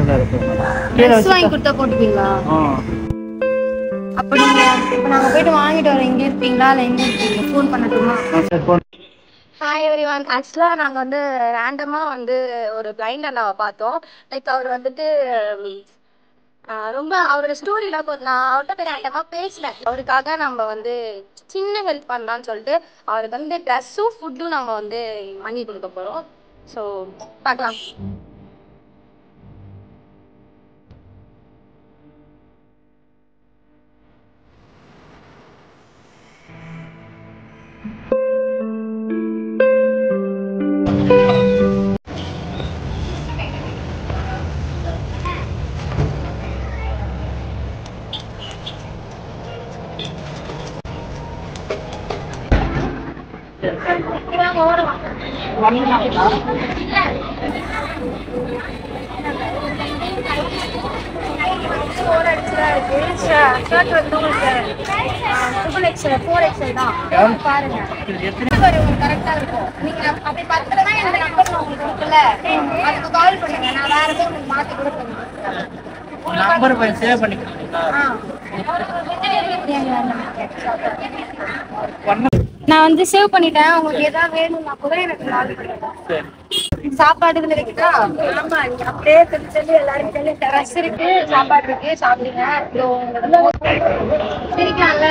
கம்ஃபர்டபுளாக இருக்கும் கீழே ட்ரெஸ் வாங்கி வச்சு கொடுத்தா போட்டுப்பீங்களா ஆ அப்ப நீங்க இப்ப நாங்க போயிட்டு வாங்கிட்டு வரோம் எங்க இருப்பீங்களா இல்ல எங்க இருப்பீங்க ஃபோன் பண்ணட்டுமா சரி போன் ஹாய் எவ்ரி ஒன் ஆக்சுவலாக நாங்கள் வந்து ரேண்டமாக வந்து ஒரு பிளைண்ட் அண்ணாவை பார்த்தோம் லைக் அவர் வந்துட்டு ம், ஆஹ் ரொம்ப அவரோட ஸ்டோரிலாம் கொஞ்சம் நான் அவர்கிட்ட போய் ரேண்டமாக பேசினேன் அவருக்காக நம்ம வந்து சின்ன ஹெல்ப் பண்ணலான்னு சொல்லிட்டு அவருக்கு வந்து ட்ரெஸ்ஸும் ஃபுட்டும் நம்ம வந்து வாங்கி கொடுக்க போகிறோம் ஸோ பார்க்கலாம் ஃபோர் எக்ஸ்எல் இருக்கு ஷர்ட் வந்து உங்களுக்கு ட்ரிபிள் எக்ஸ்எல் ஃபோர் எக்ஸ்எல் தான் பாருங்க நம்பர் உங்களுக்கு கரெக்டா இருக்கும் நீங்க அப்படி பத்தலனா என்னோட நம்பர் நான் உங்களுக்கு கொடுக்கல அதுக்கு கால் பண்ணுங்க நான் வேற எதுவும் உங்களுக்கு மாத்தி கொடுப்பேன் நம்பர் போய் சேவ் பண்ணிக்கிறீங்களா நான் வந்து சேவ் பண்ணிட்டேன் உங்களுக்கு ஏதாவது வேணும்னா கூட எனக்கு கால் பண்ணுங்க சரி சாப்பாடு இதுல இருக்குதா ஆமா நீங்க அப்படியே சொல்லி சொல்லி எல்லாரும் சொல்லி ட்ரெஸ் இருக்கு சாப்பாடு இருக்கு சாப்பிடுங்க இதோ உங்களுக்கு சிரிக்கலாம்ல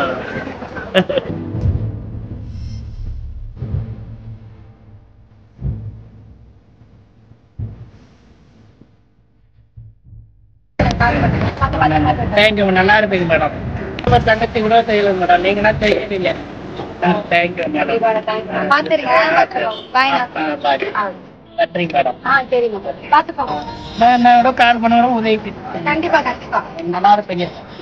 தேங்க்யூ நல்லா இருப்பீங்க மேடம் நம்ம தங்கச்சி கூட செய்யல மேடம் நீங்கன்னா செய்யறீங்க தேங்க்யூ மேடம் பாத்துருங்க பாய் பாய் நன்றி மேடம் ஆ சரிங்க பாத்துக்கோங்க நான் நான் கூட கால் பண்ண கூட உதவி கண்டிப்பா கண்டிப்பா நல்லா இருப்பீங்க